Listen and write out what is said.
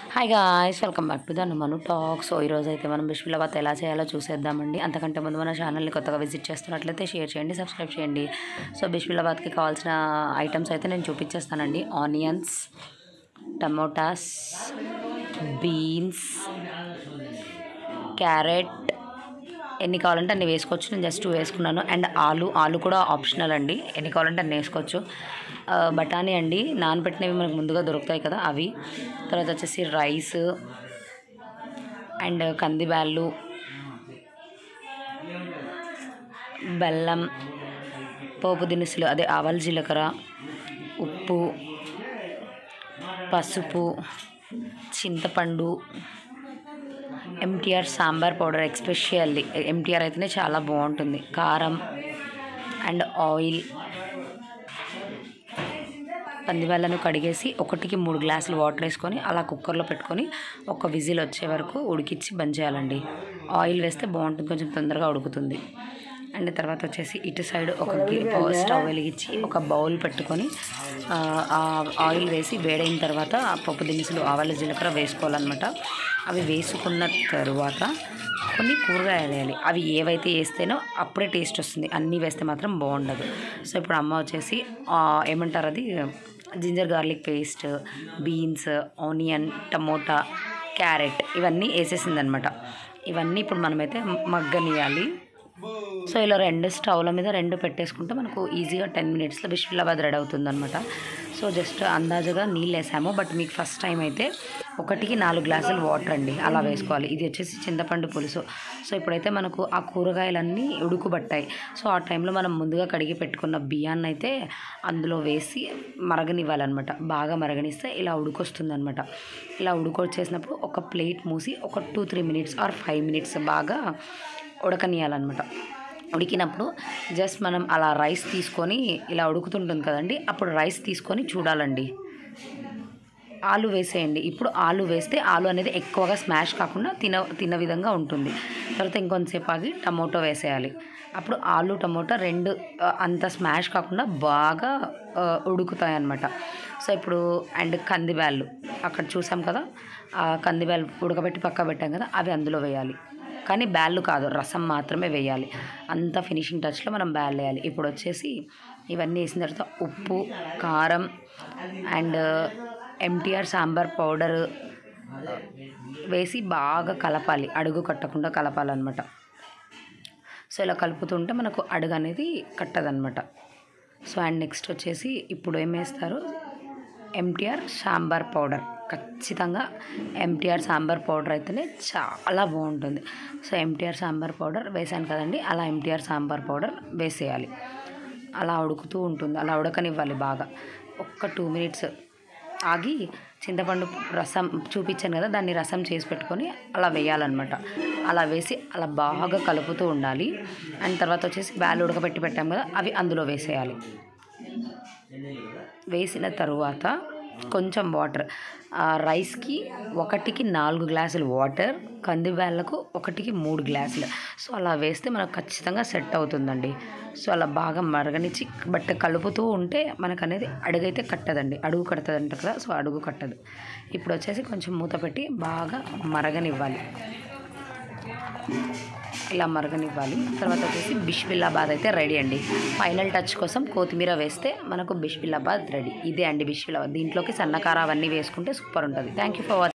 hi guys welcome back to the Manu talk so ఈరోజు అయితే మనం బిస్మిల్లాబాద్ ఎలా చేయాలో చూసేద్దామండి అంతకంటే ముందు మన ఛానల్ని కొత్తగా విజిట్ చేస్తున్నట్లయితే షేర్ చేయండి సబ్స్క్రైబ్ చేయండి సో బిస్మిల్లాబాద్కి కావాల్సిన ఐటమ్స్ అయితే నేను చూపించేస్తానండి ఆనియన్స్ టమోటాస్ బీన్స్ క్యారెట్ ఎన్ని కావాలంటే అన్ని వేసుకోవచ్చు నేను జస్ట్ వేసుకున్నాను అండ్ ఆలు ఆలు కూడా ఆప్షనల్ అండి ఎన్ని కావాలంటే అన్ని వేసుకోవచ్చు ఆ, బఠానీ అండి నానబెట్టినవి మనకు ముందుగా దొరుకుతాయి కదా అవి తర్వాత వచ్చేసి రైస్ అండ్ కందిబ్యాళ్ళు బెల్లం పోపు దినుసులు అదే ఆవాల జీలకర్ర ఉప్పు పసుపు చింతపండు ఎంటీఆర్ సాంబార్ పౌడర్ ఎక్స్పెషల్లీ ఎంటీఆర్ అయితేనే చాలా బాగుంటుంది కారం అండ్ ఆయిల్ పందిబెల్లను కడిగేసి ఒకటికి మూడు గ్లాసులు వాటర్ వేసుకొని అలా కుక్కర్లో పెట్టుకొని ఒక విజిల్ వచ్చే వరకు ఉడికిచ్చి బంద్ చేయాలండి ఆయిల్ వేస్తే బాగుంటుంది కొంచెం తొందరగా ఉడుకుతుంది అండ్ తర్వాత వచ్చేసి ఇటు సైడ్ ఒక గి- స్టవ్ వెలిగించి ఒక బౌల్ పెట్టుకొని ఆ, ఆ ఆయిల్ వేసి వేడైన తర్వాత ఆ పప్పు దినుసులు ఆవాల జీలకర్ర వేసుకోవాలన్నమాట అవి వేసుకున్న తరువాత కొన్ని కూరగాయలు వేయాలి అవి ఏవైతే వేస్తేనో అప్పుడే టేస్ట్ వస్తుంది అన్నీ వేస్తే మాత్రం బాగుండదు సో ఇప్పుడు అమ్మ వచ్చేసి ఆ, ఏమంటారు అది ginger garlic paste beans onion tomato carrot ఇవన్నీ వేసేసిందనమాట ఇవన్నీ ఇప్పుడు మనమైతే మగ్గనియాలి సో ఇలా రెండు స్టవ్ల మీద రెండు పెట్టేసుకుంటే మనకు ఈజీగా టెన్ మినిట్స్లో బిస్మిల్లాబాద్ రెడీ అవుతుంది అనమాట సో జస్ట్ అందాజుగా నీళ్ళు వేసాము బట్ మీకు ఫస్ట్ టైం అయితే ఒకటికి నాలుగు గ్లాసులు వాటర్ అండి అలా వేసుకోవాలి ఇది వచ్చేసి చింతపండు పులుసు సో ఇప్పుడైతే మనకు ఆ కూరగాయలన్నీ ఉడుకుబట్టాయి సో ఆ టైంలో మనం ముందుగా కడిగి పెట్టుకున్న బియ్యాన్ని అయితే అందులో వేసి మరగనివ్వాలన్నమాట బాగా మరగనిస్తే ఇలా ఉడుకొస్తుంది అనమాట ఇలా ఉడుకొచ్చేసినప్పుడు ఒక ప్లేట్ మూసి ఒక two three minutes or five minutes బాగా ఉడకనియాలన్నమాట ఉడికినప్పుడు జస్ట్ మనం అలా రైస్ తీసుకొని ఇలా ఉడుకుతుంటుంది కదండి అప్పుడు రైస్ తీసుకొని చూడాలండి ఆలు వేసేయండి ఇప్పుడు ఆలు వేస్తే ఆలు అనేది ఎక్కువగా స్మాష్ కాకుండా తిన తిన్న విధంగా ఉంటుంది తర్వాత ఇంకొంతసేపు ఆగి టమోటో వేసేయాలి అప్పుడు ఆలు టమోటా రెండు ఆ, అంత స్మాష్ కాకుండా బాగా ఆ, ఉడుకుతాయి అన్నమాట సో ఇప్పుడు అండ్ కందిబ్యాళ్ళు అక్కడ చూసాం కదా ఆ కందిబ్యాళ్ళు ఉడకబెట్టి పక్క పెట్టాం కదా అవి అందులో వేయాలి కానీ బ్యాళ్ళు కాదు రసం మాత్రమే వేయాలి అంత ఫినిషింగ్ టచ్లో మనం బ్యాళ్ళు వేయాలి ఇప్పుడు వచ్చేసి ఇవన్నీ వేసిన తర్వాత ఉప్పు కారం అండ్ ఎంటీఆర్ సాంబార్ పౌడర్ వేసి బాగా కలపాలి అడుగు కట్టకుండా కలపాలన్నమాట సో ఇలా కలుపుతుంటే మనకు అడుగు అనేది కట్టదనమాట సో అండ్ నెక్స్ట్ వచ్చేసి ఇప్పుడు ఏం వేస్తారు ఎంటీఆర్ సాంబార్ పౌడర్ ఖచ్చితంగా ఎంటీఆర్ సాంబార్ పౌడర్ అయితేనే చాలా బాగుంటుంది సో ఎంటీఆర్ సాంబార్ పౌడర్ వేసాను కదండి అలా ఎంటీఆర్ సాంబార్ పౌడర్ వేసేయాలి అలా ఉడుకుతూ ఉంటుంది అలా ఉడకనివ్వాలి బాగా ఒక్క టూ మినిట్స్ ఆగి చింతపండు రసం చూపించాను కదా దాన్ని రసం చేసి పెట్టుకొని అలా వేయాలన్నమాట అలా వేసి అలా బాగా కలుపుతూ ఉండాలి అండ్ తర్వాత వచ్చేసి బ్యాలు ఉడకబెట్టి పెట్టాం కదా అవి అందులో వేసేయాలి వేసిన తరువాత కొంచెం వాటర్ రైస్కి ఒకటికి నాలుగు గ్లాసులు వాటర్ కందిబ్యాళ్ళకు ఒకటికి మూడు గ్లాసులు సో అలా వేస్తే మనకు ఖచ్చితంగా సెట్ అవుతుందండి సో అలా బాగా మరగనిచ్చి బట్ కలుపుతూ ఉంటే మనకు అనేది అడుగైతే కట్టదండి అడుగు కడుతుంది అంటారు కదా సో అడుగు కట్టదు ఇప్పుడు వచ్చేసి కొంచెం మూత పెట్టి బాగా మరగనివ్వాలి ఇలా మరగనివ్వాలి తర్వాత వచ్చేసి బిష్బిల్లాబాద్ అయితే రెడీ అండి ఫైనల్ టచ్ కోసం కొత్తిమీర వేస్తే మనకు బిష్బిల్లాబాద్ రెడీ ఇదే అండి బిష్బిల్లాబాద్ దీంట్లోకి సన్నకార అవన్నీ వేసుకుంటే సూపర్ ఉంటుంది థ్యాంక్ యూ ఫర్ వాచింగ్